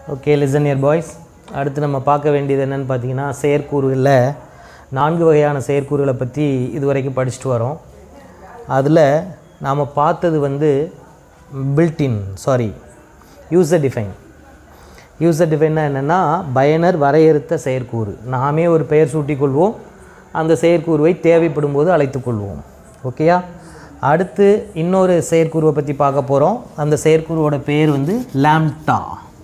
okay listen year boys அடுத்து நம்ம பார்க்க வேண்டியது என்னன்னு பார்த்தீங்கன்னா செயற்கூறுகளில் நான்கு வகையான செயற்கூறுகளை பற்றி இதுவரைக்கும் படிச்சுட்டு வரோம் அதில் நாம் பார்த்தது வந்து built in sorry user define user டிஃபைன்னா என்னென்னா பயனர் வரையறுத்த செயற்கூறு நாமே ஒரு பெயர் சூட்டிக்கொள்வோம் அந்த செயற்கூறுவை தேவைப்படும் போது அழைத்துக்கொள்வோம் ஓகேயா அடுத்து இன்னொரு செயற்கூறுவை பற்றி பார்க்க போகிறோம் அந்த செயற்கூறுவோட பேர் வந்து லாம்டா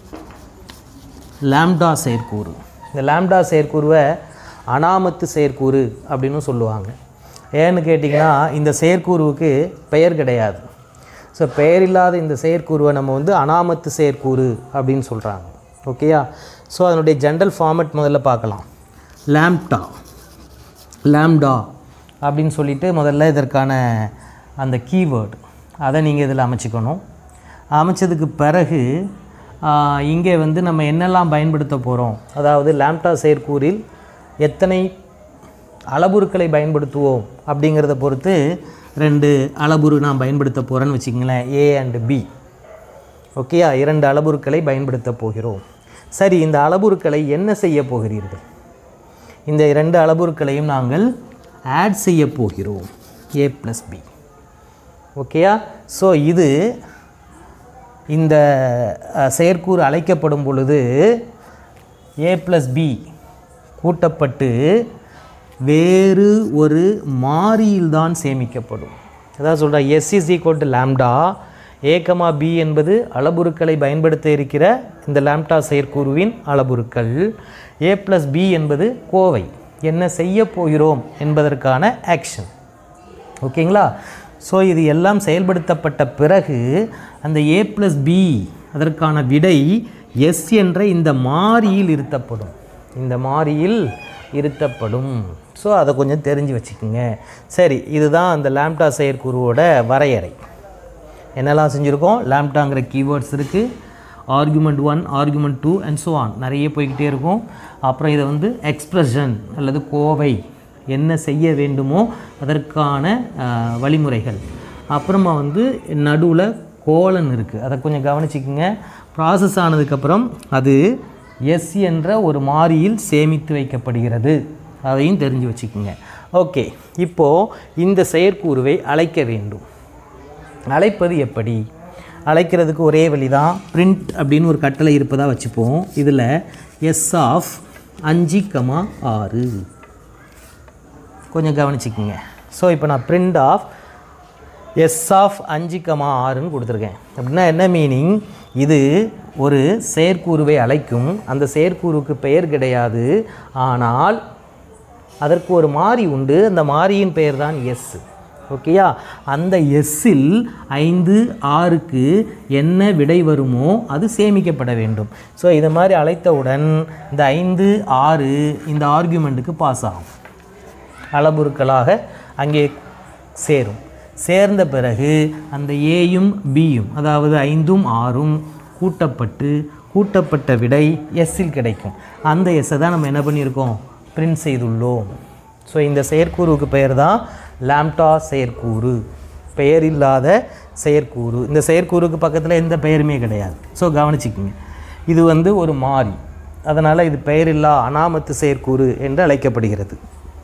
லாம்டா செயற்கூறு இந்த லாம்டா செயற்கூறுவை அனாமத்து செயற்கூறு அப்படின்னு சொல்லுவாங்க ஏன்னு கேட்டிங்கன்னா இந்த செயற்கூறுவுக்கு பெயர் கிடையாது ஸோ பெயர் இல்லாத இந்த செயற்கூறுவை நம்ம வந்து அனாமத்து செயற்கூறு அப்படின்னு சொல்கிறாங்க ஓகேயா ஸோ அதனுடைய ஜென்ரல் ஃபார்மட் முதல்ல பார்க்கலாம் லாம்டா லாம்டா அப்படின்னு சொல்லிட்டு முதல்ல இதற்கான அந்த கீவேர்டு அதை நீங்கள் இதில் அமைச்சிக்கணும் அமைச்சதுக்கு பிறகு ஆஹ், இங்கே வந்து நம்ம என்னெல்லாம் பயன்படுத்த போகிறோம் அதாவது லாம்டா செயற்கூறில் எத்தனை அளபுருக்களை பயன்படுத்துவோம் அப்படிங்கிறத பொறுத்து ரெண்டு அளபுரு நான் பயன்படுத்த போகிறேன்னு வச்சுக்கங்களேன் ஏ அண்டு பி ஓகேயா இரண்டு அளபுருக்களை பயன்படுத்த போகிறோம் சரி இந்த அளபுருக்களை என்ன செய்ய போகிறீர்கள் இந்த இரண்டு அளபுருக்களையும் நாங்கள் ஆட் செய்ய போகிறோம் ஏ ப்ளஸ் பி ஓகேயா ஸோ இது இந்த அஹ், செயற்கூறு அழைக்கப்படும் பொழுது ஏ ப்ளஸ் பி கூட்டப்பட்டு வேறு ஒரு மாறியில்தான் சேமிக்கப்படும் அதான் சொல்கிறா S is equal to lambda A comma B என்பது அளபுருக்களை பயன்படுத்த இருக்கிற இந்த லாம்டா செயற்கூறுவின் அளபுருக்கள் ஏ ப்ளஸ் பி என்பது கோவை என்ன செய்ய போகிறோம் என்பதற்கான ஆக்ஷன் ஓகேங்களா ஸோ இது எல்லாம் செயல்படுத்தப்பட்ட பிறகு அந்த ஏ ப்ளஸ் பி அதற்கான விடை எஸ் என்ற இந்த மாறியில் இருத்தப்படும் இந்த மாறியில் இருத்தப்படும் ஸோ அதை கொஞ்சம் தெரிஞ்சு வச்சுக்கோங்க சரி இதுதான் அந்த லாம்டா செயற்குருவோட வரையறை என்னெல்லாம் செஞ்சுருக்கோம் லாம்டாங்கிற கீவேர்ட்ஸ் இருக்குது argument one argument two and so on நிறைய போய்கிட்டே இருக்கும் அப்புறம் இதை வந்து எக்ஸ்பிரஷன் அல்லது கோவை என்ன செய்ய வேண்டுமோ அதற்கான அஹ், வழிமுறைகள் அப்புறமா வந்து நடுவில் கோலன் இருக்குது அதை கொஞ்சம் கவனிச்சிக்கோங்க ப்ராசஸ் ஆனதுக்கப்புறம் அது எஸ் என்ற ஒரு மாறியில் சேமித்து வைக்கப்படுகிறது அதையும் தெரிஞ்சு வச்சுக்கோங்க ஓகே இப்போது இந்த செயற்கூறுவை அழைக்க வேண்டும் அழைப்பது எப்படி அழைக்கிறதுக்கு ஒரே வழி தான் பிரிண்ட் அப்படின்னு ஒரு கட்டளை இருப்பதாக வச்சுப்போம் இதில் எஸ் ஆஃப் அஞ்சு கமா ஆறு கொஞ்சம் கவனிச்சிக்கோங்க ஸோ இப்போ நான் பிரிண்ட் ஆஃப் எஸ் ஆஃப் அஞ்சு கமா ஆறுன்னு கொடுத்துருக்கேன் அப்படின்னா என்ன மீனிங் இது ஒரு செயற்கூறுவை அழைக்கும் அந்த செயற்கூறுக்கு பெயர் கிடையாது ஆனால் அதற்கு ஒரு மாறி உண்டு அந்த மாறியின் பெயர் தான் எஸ் ஓகேயா அந்த எஸ்ஸில் ஐந்து ஆறுக்கு என்ன விடை வருமோ அது சேமிக்கப்பட வேண்டும் ஸோ இது மாதிரி அழைத்தவுடன் இந்த ஐந்து ஆறு இந்த ஆர்குமெண்ட்டுக்கு பாஸ் ஆகும் அளபுருக்களாக அங்கே சேரும் சேர்ந்த பிறகு அந்த ஏயும் பியும் அதாவது ஐந்தும் ஆறும் கூட்டப்பட்டு கூட்டப்பட்ட விடை எஸ்ஸில் கிடைக்கும் அந்த எஸ்ஸை தான் நம்ம என்ன பண்ணியிருக்கோம் பிரிண்ட் செய்துள்ளோம் ஸோ இந்த செயற்கூறுக்கு பெயர் தான் லாம்டா செயற்கூறு பெயர் இல்லாத செயற்கூறு இந்த செயற்கூறுக்கு பக்கத்தில் எந்த பெயருமே கிடையாது ஸோ கவனிச்சிக்கோங்க இது வந்து ஒரு மாறி அதனால் இது பெயரில்லா அனாமத்து செயற்கூறு என்று அழைக்கப்படுகிறது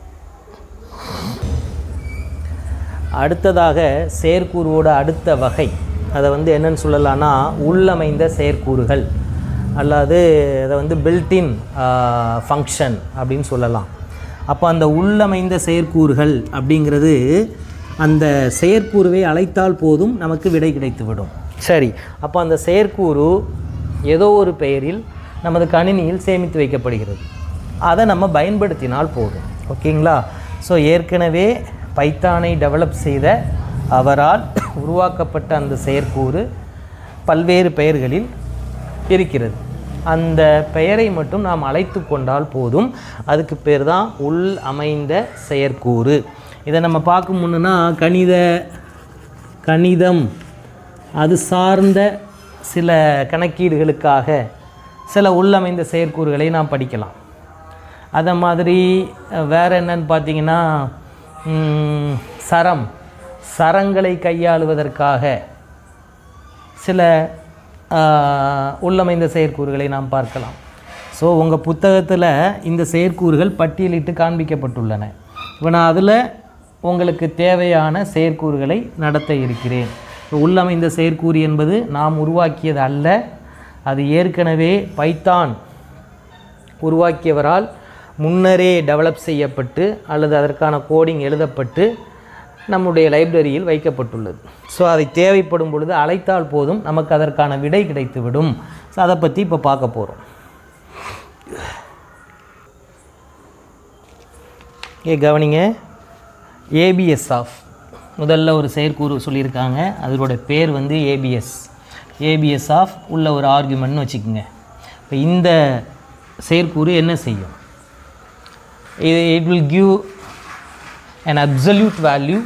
அடுத்ததாக செயற்கூறுவோட அடுத்த வகை அதை வந்து என்னன்னு சொல்லலாம்னா உள்ளமைந்த செயற்கூறுகள் அல்லது அதை வந்து பில்டின் ஃபங்க்ஷன் அப்படின்னு சொல்லலாம் அப்போ அந்த உள்ளமைந்த செயற்கூறுகள் அப்படிங்கிறது அந்த செயற்கூறுவை அழைத்தால் போதும் நமக்கு விடை கிடைத்துவிடும் சரி அப்போ அந்த செயற்கூறு ஏதோ ஒரு பெயரில் நமது கணினியில் சேமித்து வைக்கப்படுகிறது அதை நம்ம பயன்படுத்தினால் போதும் ஓகேங்களா ஸோ ஏற்கனவே பைத்தானை டெவலப் செய்த அவரால் உருவாக்கப்பட்ட அந்த செயற்கூறு பல்வேறு பெயர்களில் இருக்கிறது அந்த பெயரை மட்டும் நாம் அழைத்து கொண்டால் போதும் அதுக்கு பேர் தான் உள் அமைந்த செயற்கூறு இதை நம்ம பார்க்க முன்னுனா கணித கணிதம் அது சார்ந்த சில கணக்கீடுகளுக்காக சில உள்ளமைந்த செயற்கூறுகளை நாம் படிக்கலாம் அதை மாதிரி அஹ், வேற என்னன்னு பார்த்தீங்கன்னா ம், சரம் சரங்களை கையாளுவதற்காக சில ஆஹ், உள்ளமைந்த செயற்கூறுகளை நாம் பார்க்கலாம் ஸோ உங்கள் புத்தகத்தில் இந்த செயற்கூறுகள் பட்டியலிட்டு காண்பிக்கப்பட்டுள்ளன இப்போ நான் அதில் உங்களுக்கு தேவையான செயற்கூறுகளை நடத்த இருக்கிறேன் இப்போ உள்ளமைந்த செயற்கூறு என்பது நாம் உருவாக்கியது அல்ல அது ஏற்கனவே பைத்தான் உருவாக்கியவரால் முன்னரே டெவலப் செய்யப்பட்டு அல்லது அதற்கான கோடிங் எழுதப்பட்டு நம்முடைய லைப்ரரியில் வைக்கப்பட்டுள்ளது ஸோ அதை தேவைப்படும் பொழுது அழைத்தால் போதும் நமக்கு அதற்கான விடை கிடைத்துவிடும் ஸோ அதை பற்றி இப்போ பார்க்க போகிறோம் ஏ கவனிங்க ஏபிஎஸ் ஆஃப் முதல்ல ஒரு செயற்கூறு சொல்லியிருக்காங்க அதோட பேர் வந்து ஏபிஎஸ் ஏபிஎஸ் ஆஃப் உள்ள ஒரு ஆர்குமெண்ட்னு வச்சுக்கோங்க இப்போ இந்த செயற்கூறு என்ன செய்யும் இது it will give an absolute value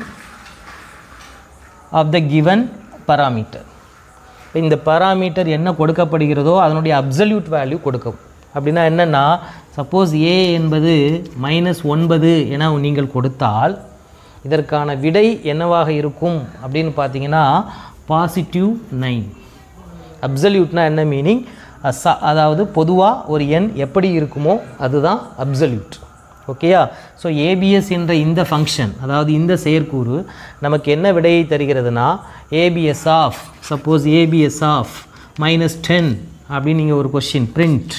of the given parameter இப்போ இந்த பராமீட்டர் என்ன கொடுக்கப்படுகிறதோ அதனுடைய அப்சல்யூட் வேல்யூ கொடுக்கும் அப்படின்னா என்னென்னா சப்போஸ் ஏ என்பது மைனஸ் ஒன்பது என நீங்கள் கொடுத்தால் இதற்கான விடை என்னவாக இருக்கும் அப்படின்னு பார்த்தீங்கன்னா பாசிட்டிவ் நைன் அப்சல்யூட்னா என்ன மீனிங் அதாவது பொதுவாக ஒரு எண் எப்படி இருக்குமோ அதுதான் அப்சல்யூட் ஓகேயா ஸோ ஏபிஎஸ் என்ற இந்த ஃபங்க்ஷன் அதாவது இந்த செயற்கூறு நமக்கு என்ன விடையை தருகிறதுனா ABS of suppose ABS of minus ten அப்படின்னு நீங்கள் ஒரு question print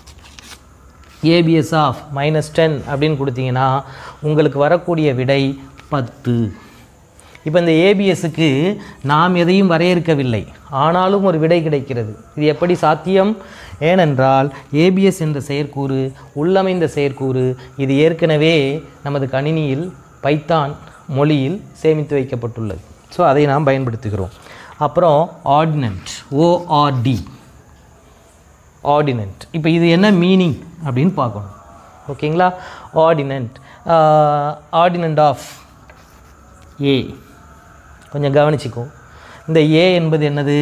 ABS of minus ten அப்படின்னு கொடுத்தீங்கன்னா உங்களுக்கு வரக்கூடிய விடை பத்து இப்போ இந்த ஏபிஎஸ்க்கு நாம் எதையும் வரையறுக்கவில்லை ஆனாலும் ஒரு விடை கிடைக்கிறது இது எப்படி சாத்தியம் ஏனென்றால் ஏபிஎஸ் என்ற செயற்கூறு உள்ளமைந்த செயற்கூறு இது ஏற்கனவே நமது கணினியில் பைத்தான் மொழியில் சேமித்து வைக்கப்பட்டுள்ளது ஸோ அதை நாம் பயன்படுத்துகிறோம் அப்புறம் ஆர்டினன்ட் ஓஆர்டி ஆர்டினன்ட் இப்போ இது என்ன மீனிங் அப்படின்னு பார்க்கணும் ஓகேங்களா ஆர்டினன்ட் ஆர்டினன்ட் ஆஃப் ஏ கொஞ்சம் கவனிச்சுக்கோ இந்த ஏ என்பது என்னது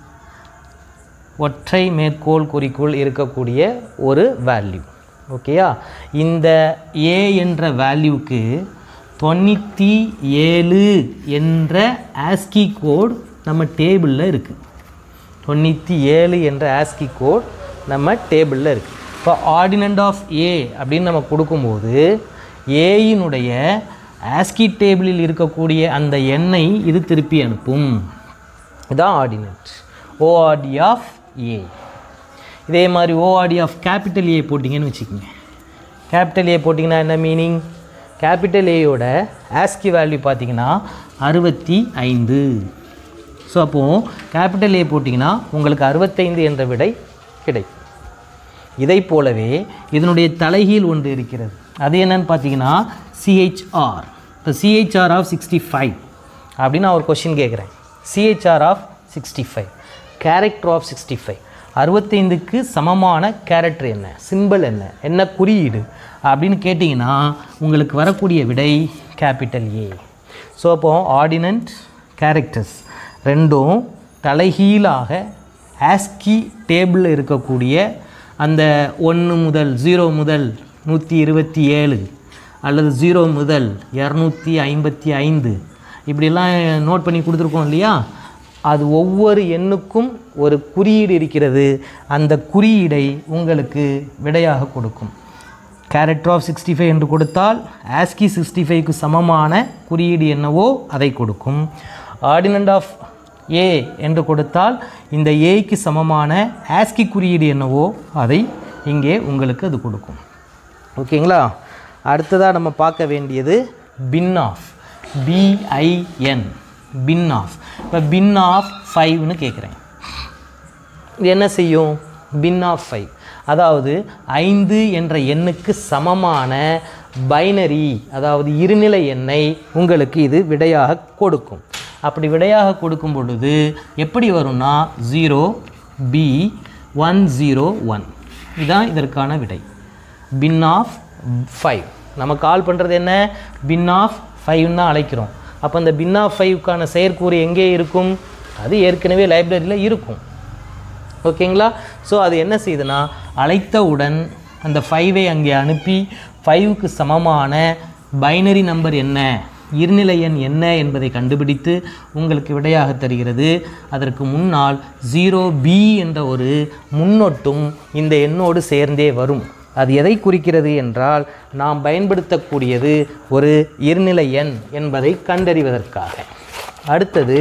ஒற்றை மேற்கோள் குறிக்குள் இருக்கக்கூடிய ஒரு வேல்யூ ஓகேயா இந்த ஏ என்ற வேல்யூக்கு தொண்ணூற்றி ஏழு என்ற ஆஸ்கி கோட் நம்ம டேபிளில் இருக்குது தொண்ணூற்றி ஏழு என்ற ஆஸ்கி கோட் நம்ம டேபிளில் இருக்குது இப்போ ஆர்டினண்ட் ஆஃப் ஏ அப்படின்னு நம்ம கொடுக்கும்போது ஏயினுடைய ஆஸ்கி டேபிளில் இருக்கக்கூடிய அந்த எண்ணை இது திருப்பி அனுப்பும் இதான் ஆர்டினன்ட் ஓஆர்டி ஆஃப் ஏ இதே மாதிரி ஓஆர்டி ஆஃப் கேபிட்டல் ஏ போட்டிங்கன்னு வச்சுக்கோங்க கேபிட்டல் ஏ போட்டிங்கன்னா என்ன மீனிங் கேபிட்டல் ஏயோட ஆஸ்கி வேல்யூ பார்த்தீங்கன்னா அறுபத்தி ஐந்து ஸோ அப்போது கேபிட்டல் ஏ போட்டிங்கன்னா உங்களுக்கு அறுபத்தைந்து என்ற விடை கிடைக்கும் இதை போலவே இதனுடைய தலைகீழ் ஒன்று இருக்கிறது அது என்னன்னு பார்த்தீங்கன்னா சிஹெச்ஆர் இப்போ சிஹெச்ஆர் ஆஃப் சிக்ஸ்டி ஃபைவ் அப்படின்னு நான் ஒரு கொஷின் கேட்குறேன் CHR of sixty five character of sixty five அறுபத்தைந்துக்கு சமமான கேரக்டர் என்ன சிம்பிள் என்ன என்ன குறியீடு அப்படின்னு கேட்டிங்கன்னா உங்களுக்கு வரக்கூடிய விடை கேபிட்டல் ஏ ஸோ அப்போ ஆர்டினன்ட் கேரக்டர்ஸ் ரெண்டும் தலைகீழாக ஆஸ்கி டேபிளில் இருக்கக்கூடிய அந்த ஒன்று முதல் ஜீரோ முதல் நூற்றி இருபத்தி ஏழு அல்லது ஜீரோ முதல் இரநூத்தி ஐம்பத்தி ஐந்து இப்படிலாம் நோட் பண்ணி கொடுத்துருக்கோம் இல்லையா அது ஒவ்வொரு எண்ணுக்கும் ஒரு குறியீடு இருக்கிறது அந்த குறியீடை உங்களுக்கு விடையாக கொடுக்கும் கேரக்டர் ஆஃப் சிக்ஸ்டி ஃபைவ் என்று கொடுத்தால் ஆஸ்கி சிக்ஸ்டி ஃபைவ்க்கு சமமான குறியீடு என்னவோ அதை கொடுக்கும் ஆர்டினண்ட் ஆஃப் ஏ என்று கொடுத்தால் இந்த ஏக்கு சமமான ஆஸ்கி குறியீடு என்னவோ அதை இங்கே உங்களுக்கு அது கொடுக்கும் ஓகேங்களா அடுத்ததாக நம்ம பார்க்க வேண்டியது bin of BIN bin of இப்போ பின் ஆஃப் ஃபைவ்னு கேட்குறேன் இது என்ன செய்யும் பின் ஆஃப் ஃபைவ் அதாவது ஐந்து என்ற எண்ணுக்கு சமமான பைனரி அதாவது இருநிலை எண்ணை உங்களுக்கு இது விடையாக கொடுக்கும் அப்படி விடையாக கொடுக்கும் பொழுது எப்படி வரும்னா zero B one zero one இதுதான் இதற்கான விடை பின் ஆஃப் ஃபைவ் நம்ம கால் பண்ணுறது என்ன பின் ஆஃப் ஃபைவ்னு தான் அழைக்கிறோம் அப்போ அந்த பின் ஆஃப் ஃபைவ்க்கான செயற்கூறு எங்கே இருக்கும் அது ஏற்கனவே லைப்ரரியில் இருக்கும் ஓகேங்களா ஸோ அது என்ன செய்யுதுன்னா அழைத்தவுடன் அந்த ஃபைவை அங்கே அனுப்பி ஃபைவுக்கு சமமான பைனரி நம்பர் என்ன இருநிலை எண் என்ன என்பதை கண்டுபிடித்து உங்களுக்கு விடையாக தருகிறது அதற்கு முன்னால் ஜீரோ பி என்ற ஒரு முன்னொட்டும் இந்த எண்ணோடு சேர்ந்தே வரும் அது எதை குறிக்கிறது என்றால் நாம் பயன்படுத்தக்கூடியது ஒரு இருநிலை எண் என்பதை கண்டறிவதற்காக அடுத்தது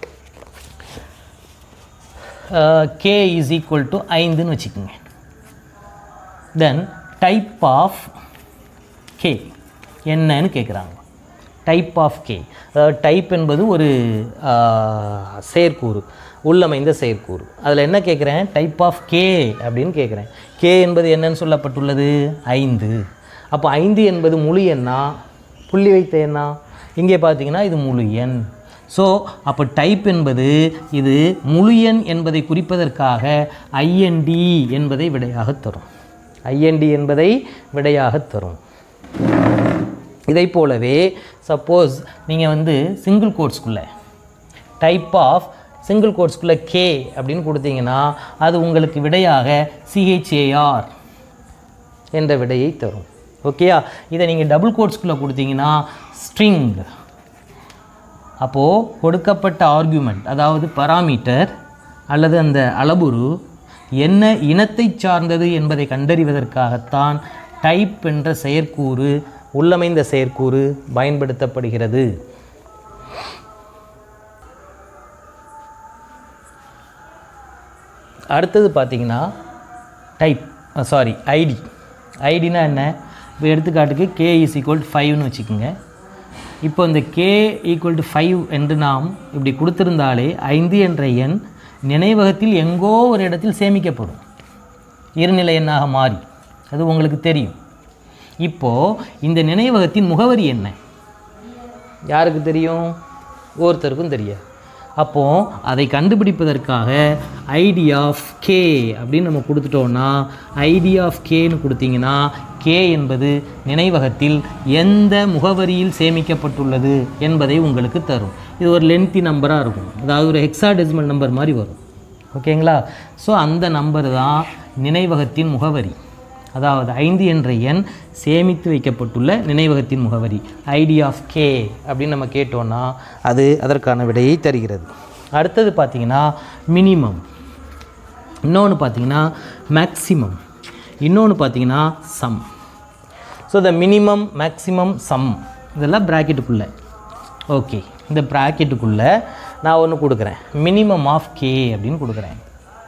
கே இஸ் ஈக்குவல் டு ஐந்துன்னு வச்சுக்கோங்க தென் டைப் ஆஃப் கே என்னன்னு கேட்குறாங்க டைப் ஆஃப் கே அதாவது டைப் என்பது ஒரு ஆஹ், செயற்கூறு உள்ளமைந்த செயற்கூறு அதில் என்ன கேட்குறேன் டைப் ஆஃப் கே அப்படின்னு கேட்குறேன் கே என்பது என்னன்னு சொல்லப்பட்டுள்ளது ஐந்து அப்போ ஐந்து என்பது முழு எண்ணா புள்ளி வைத்த எண்ணா இங்கே பார்த்தீங்கன்னா இது முழு எண் ஸோ அப்போ டைப் என்பது இது முழு எண் என்பதை குறிப்பதற்காக ஐஎன்டி என்பதை விடையாக தரும் ஐஎன்டி என்பதை விடையாக தரும் இதை போலவே சப்போஸ் நீங்கள் வந்து சிங்கிள் கோட்ஸ்குள்ளே டைப் ஆஃப் சிங்கிள் கோட்ஸ்குள்ளே கே அப்படின்னு கொடுத்தீங்கன்னா அது உங்களுக்கு விடையாக சிஹெச்ஏஆர் என்ற விடையை தரும் ஓகேயா இதை நீங்கள் டபுள் கோட்ஸ்குள்ளே கொடுத்தீங்கன்னா ஸ்ட்ரிங் அப்போது கொடுக்கப்பட்ட ஆர்குமெண்ட் அதாவது பராமீட்டர் அல்லது அந்த அளவுரு என்ன இனத்தை சார்ந்தது என்பதை கண்டறிவதற்காகத்தான் டைப் என்ற செயற்கூறு உள்ளமைந்த செயற்கூறு பயன்படுத்தப்படுகிறது அடுத்தது பார்த்தீங்கன்னா டைப் சாரி ஐடி ஐடினா என்ன இப்போ எடுத்துக்காட்டுக்கு கே இஸ் ஈக்குவல் டு ஃபைவ்னு வச்சுக்கோங்க இப்போ இந்த கே ஈக்குவல் டு ஃபைவ் என்று நாம் இப்படி கொடுத்திருந்தாலே ஐந்து என்ற எண் நினைவகத்தில் எங்கோ ஒரு இடத்தில் சேமிக்கப்படும் இருநிலை எண்ணாக மாறி அது உங்களுக்கு தெரியும் இப்போது இந்த நினைவகத்தின் முகவரி என்ன யாருக்கு தெரியும் ஒருத்தருக்கும் தெரியாது அப்போது அதை கண்டுபிடிப்பதற்காக ஐடி ஆஃப் கே அப்படின்னு நம்ம கொடுத்துட்டோம்னா ஐடி ஆஃப் கேன்னு கொடுத்தீங்கன்னா கே என்பது நினைவகத்தில் எந்த முகவரியில் சேமிக்கப்பட்டுள்ளது என்பதை உங்களுக்கு தரும் இது ஒரு லென்த்தி நம்பராக இருக்கும் அதாவது ஒரு ஹெக்ஸாடெசிமல் நம்பர் மாதிரி வரும் ஓகேங்களா ஸோ அந்த நம்பர் தான் நினைவகத்தின் முகவரி அதாவது ஐந்து என்ற எண் சேமித்து வைக்கப்பட்டுள்ள நினைவகத்தின் முகவரி ஐடி ஆஃப் கே அப்படின்னு நம்ம கேட்டோம்னா அது அதற்கான விடையை தருகிறது அடுத்தது பார்த்தீங்கன்னா மினிமம் இன்னொன்று பார்த்தீங்கன்னா மேக்ஸிமம் இன்னொன்று பார்த்தீங்கன்னா sum so the minimum maximum sum இதெல்லாம் ப்ராக்கெட்டுக்குள்ளே ஓகே இந்த ப்ராக்கெட்டுக்குள்ளே நான் ஒன்று கொடுக்குறேன் மினிமம் ஆஃப் கே அப்படின்னு கொடுக்குறேன்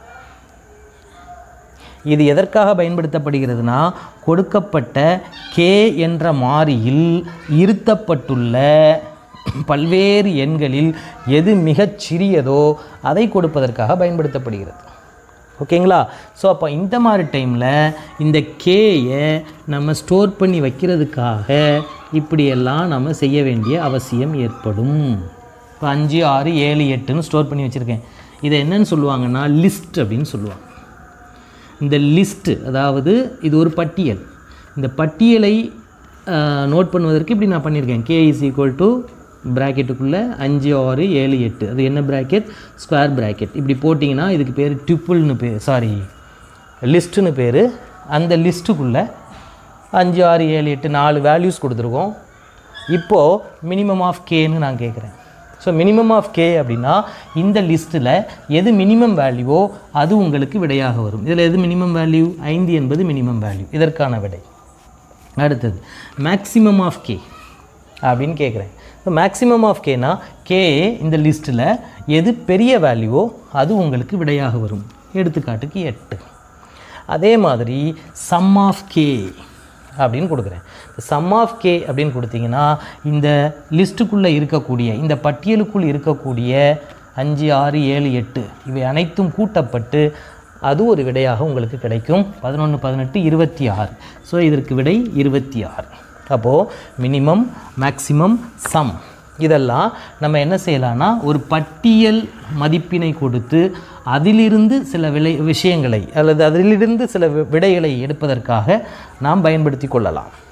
இது எதற்காக பயன்படுத்தப்படுகிறதுனா கொடுக்கப்பட்ட கே என்ற மாறியில் இருத்தப்பட்டுள்ள பல்வேறு எண்களில் எது மிகச் சிறியதோ அதை கொடுப்பதற்காக பயன்படுத்தப்படுகிறது ஓகேங்களா ஸோ அப்போ இந்த மாதிரி டைமில் இந்த கேயை நம்ம ஸ்டோர் பண்ணி வைக்கிறதுக்காக இப்படியெல்லாம் நம்ம செய்ய வேண்டிய அவசியம் ஏற்படும் இப்போ அஞ்சு ஆறு ஏழு எட்டுன்னு ஸ்டோர் பண்ணி வச்சுருக்கேன் இதை என்னன்னு சொல்லுவாங்கன்னா லிஸ்ட் அப்படின்னு சொல்லுவாங்க இந்த லிஸ்ட்டு அதாவது இது ஒரு பட்டியல் இந்த பட்டியலை நோட் பண்ணுவதற்கு இப்படி நான் பண்ணியிருக்கேன் கே இஸ் ஈக்குவல் டு ப்ராக்கெட்டுக்குள்ளே அஞ்சு ஆறு ஏழு எட்டு அது என்ன ப்ராக்கெட் ஸ்கொயர் ப்ராக்கெட் இப்படி போட்டிங்கன்னா இதுக்கு பேர் ட்ரிப்புள்னு பேர் சாரி லிஸ்ட்டுன்னு பேர் அந்த லிஸ்ட்டுக்குள்ளே அஞ்சு ஆறு ஏழு எட்டு நாலு வேல்யூஸ் கொடுத்துருக்கோம் இப்போது மினிமம் ஆஃப் கேன்னு நான் கேட்குறேன் ஸோ மினிமம் ஆஃப் கே அப்படின்னா இந்த லிஸ்ட்டில் எது மினிமம் வேல்யூவோ அது உங்களுக்கு விடையாக வரும் இதில் எது மினிமம் வேல்யூ ஐந்து என்பது மினிமம் வேல்யூ இதற்கான விடை அடுத்தது மேக்ஸிமம் ஆஃப் கே அப்படின்னு கேட்குறேன் ஸோ மேக்ஸிமம் ஆஃப் கேனா கே இந்த லிஸ்ட்டில் எது பெரிய வேல்யூவோ அது உங்களுக்கு விடையாக வரும் எடுத்துக்காட்டுக்கு எட்டு அதே மாதிரி சம் ஆஃப் கே அப்படின்னு கொடுக்குறேன் சம் ஆஃப் கே அப்படின்னு கொடுத்தீங்கன்னா இந்த லிஸ்ட்டுக்குள்ளே இருக்கக்கூடிய இந்த பட்டியலுக்குள் இருக்கக்கூடிய அஞ்சு ஆறு ஏழு எட்டு இவை அனைத்தும் கூட்டப்பட்டு அது ஒரு விடையாக உங்களுக்கு கிடைக்கும் பதினொன்று பதினெட்டு இருபத்தி ஆறு ஸோ இதற்கு விடை இருபத்தி ஆறு அப்போது மினிமம் மேக்ஸிமம் சம் இதெல்லாம் நம்ம என்ன செய்யலாம்னா ஒரு பட்டியல் மதிப்பினை கொடுத்து அதிலிருந்து சில விலை விஷயங்களை அல்லது அதிலிருந்து சில வி- விடைகளை எடுப்பதற்காக நாம் பயன்படுத்தி கொள்ளலாம்